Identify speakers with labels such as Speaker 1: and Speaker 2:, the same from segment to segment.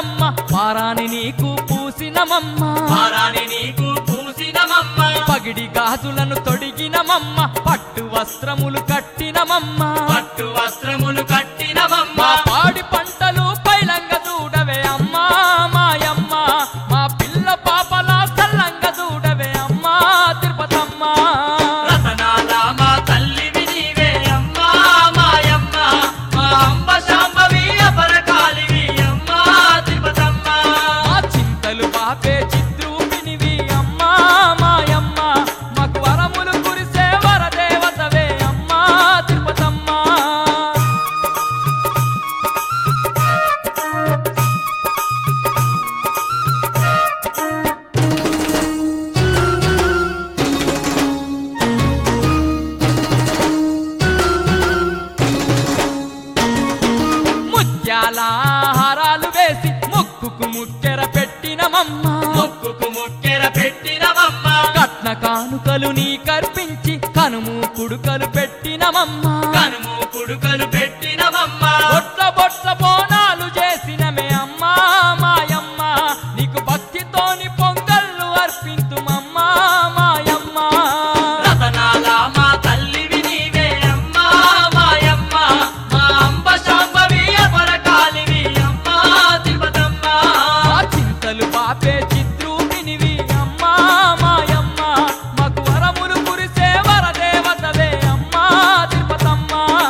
Speaker 1: పూసినమమ్మ వారాని నీకు పూసినమమ్మ
Speaker 2: వారాని నీకు పూసినమమ్మ
Speaker 1: పగిడి గాజులను తొడిగినమమ్మ పట్టు వస్త్రములు కట్టినమమ్మ
Speaker 2: పట్టు వస్త్రములు కట్టినమమ్మ
Speaker 1: మా పాడి పంటలు పైలంగ చూడవే అమ్మా మాయమ్మ మా పిల్ల పాపల సల్లంగ చూడవే అమ్మా తిరుపతమ్మ
Speaker 2: రతనాల మా తల్లివి నీవే అమ్మా మాయమ్మ మా అంబ శాంభవి అపరకాలివి అమ్మా తిరుపతమ్మ
Speaker 1: మా చింతలు పాపే చిత్రూపినివి అమ్మా మాయమ్మ మాకు వరములు కురిసే వరదేవతవే అమ్మా తిరుపతమ్మ ముత్యాల హారాలు వేసి ముక్కుకు ముక్కెర పెట్టినమమ్మ
Speaker 2: ముక్కుకు ముక్కెర పెట్టినమమ్మ
Speaker 1: కట్న కానుకలు నీ కర్పించి కనుము కుడుకలు పెట్టినమమ్మ
Speaker 2: కనుము కుడుకలు పెట్టినమమ్మ
Speaker 1: బొట్ల బొట్ల బోనాలు చేసినమే అమ్మా మాయమ్మ నీకు భక్తితోని పొంగళ్ళు అర్పింతుమమ్మా మాయమ్మ
Speaker 2: రతనాల మా తల్లివి నీవే అమ్మా మాయమ్మ మా అంబ శాంభవి అపరకాలివి అమ్మా తిరుపతమ్మ
Speaker 1: మా చింతలు పాపే చిత్రూపినివి అమ్మా మాయమ్మ మాకు వరములు కురిసే వరదేవతవే అమ్మా తిరుపతమ్మ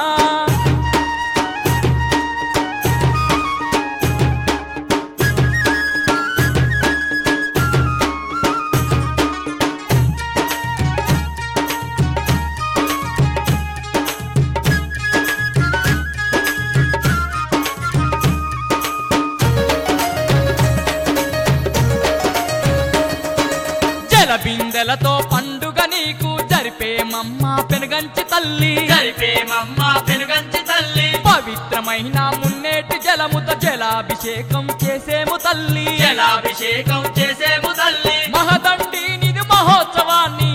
Speaker 1: జల బిందెలతో పండుగ నీకు జరిపేమమ్మ పెనుగంచి తల్లి
Speaker 2: జరిపేమమ్మ పెనుగంచి తల్లి
Speaker 1: పవిత్రమైన మున్నేటి జలముత జలాభిషేకం చేసేము తల్లి
Speaker 2: జలాభిషేకం చేసేము తల్లి
Speaker 1: మహదండి నిధి మహోత్సవాన్ని